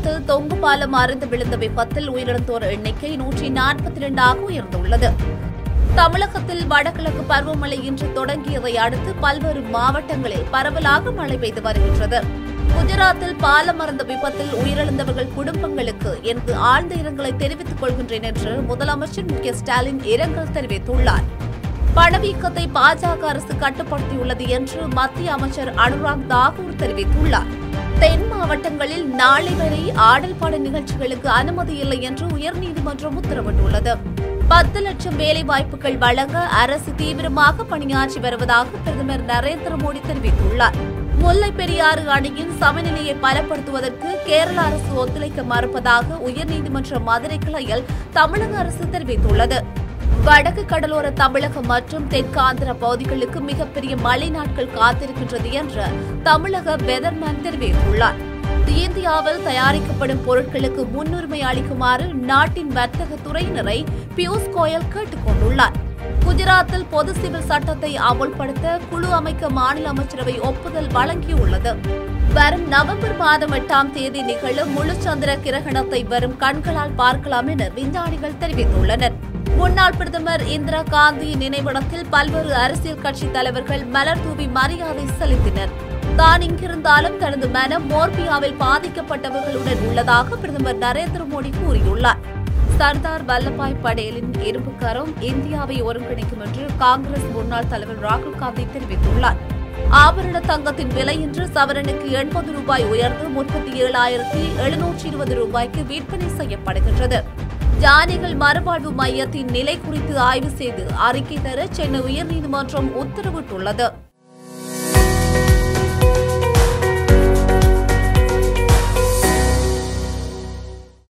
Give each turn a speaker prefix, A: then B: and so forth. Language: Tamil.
A: குஜராத்தில் தொங்கு பாலம் அறுந்து விழுந்த விபத்தில் உயிரிழந்தோர் எண்ணிக்கை நூற்றி நாற்பத்தி இரண்டாக உயர்ந்துள்ளது தமிழகத்தில் வடகிழக்கு பருவமழை இன்று தொடங்கியதை அடுத்து பல்வேறு மாவட்டங்களில் பரவலாக மழை பெய்து வருகின்றது குஜராத்தில் பாலம் மறந்த விபத்தில் உயிரிழந்தவர்கள் குடும்பங்களுக்கு எனது ஆழ்ந்த இரங்கலை தெரிவித்துக் கொள்கின்றேன் என்று முதலமைச்சர் மு க ஸ்டாலின் இரங்கல் தெரிவித்துள்ளார் பணவீக்கத்தை பாஜக அரசு கட்டுப்படுத்தியுள்ளது என்று மத்திய அமைச்சர் அனுராக் தாகூர் தெரிவித்துள்ளார் தென் மாவட்டங்களில் நாளை வரை ஆடல் பாட நிகழ்ச்சிகளுக்கு அனுமதி இல்லை என்று உயர்நீதிமன்றம் உத்தரவிட்டுள்ளது பத்து லட்சம் வேலை வாய்ப்புகள் வழங்க அரசு தீவிரமாக பணியாற்றி வருவதாக பிரதமர் நரேந்திர மோடி தெரிவித்துள்ளார் முல்லை பெரியாறு அணையின் சமநிலையை பலப்படுத்துவதற்கு கேரள அரசு ஒத்துழைக்க மறுப்பதாக உயர்நீதிமன்ற மதுரை கிளையில் தமிழக அரசு தெரிவித்துள்ளது வடக்கு கடலோர தமிழகம் மற்றும் தெற்காந்திர பகுதிகளுக்கு மிகப்பெரிய மழை நாட்கள் காத்திருக்கின்றது என்று தமிழக வெதர்மேன் தெரிவித்துள்ளார் இந்தியாவில் தயாரிக்கப்படும் பொருட்களுக்கு முன்னுரிமை அளிக்குமாறு நாட்டின் வர்த்தக துறையினரை பியூஷ் கோயல் கேட்டுக் கொண்டுள்ளார் குஜராத்தில் பொது சிவில் சட்டத்தை அமுல்படுத்த குழு அமைக்க மாநில அமைச்சரவை ஒப்புதல் வழங்கியுள்ளது வரும் நவம்பர் மாதம் எட்டாம் தேதி நிகழும் முழு சந்திர கிரகணத்தை வரும் கண்களால் பார்க்கலாம் என விஞ்ஞானிகள் தெரிவித்துள்ளனர் முன்னாள் பிரதமர் இந்திரா காந்தியின் நினைவிடத்தில் பல்வேறு அரசியல் கட்சி தலைவர்கள் மலர் தூவி மரியாதை செலுத்தினர் தான் இங்கிருந்தாலும் தனது மனம் மோர்பியாவில் பாதிக்கப்பட்டவர்களுடன் உள்ளதாக பிரதமர் நரேந்திர மோடி கூறியுள்ளார் சர்தார் வல்லபாய் படேலின் இரும்பு கரம் இந்தியாவை ஒருங்கிணைக்கும் என்று காங்கிரஸ் முன்னாள் தலைவர் ராகுல் காந்தி தெரிவித்துள்ளார் ஆபரண தங்கத்தின் விலை இன்று சவரனுக்கு எண்பது ரூபாய் உயர்ந்து முப்பத்தி ஏழாயிரத்தி எழுநூற்றி இருபது ரூபாய்க்கு விற்பனை செய்யப்படுகின்றது ஜானிகள் மறுவாழ்வு மையத்தின் நிலை குறித்து ஆய்வு செய்து அறிக்கை தர சென்னை உயர்நீதிமன்றம் உத்தரவிட்டுள்ளது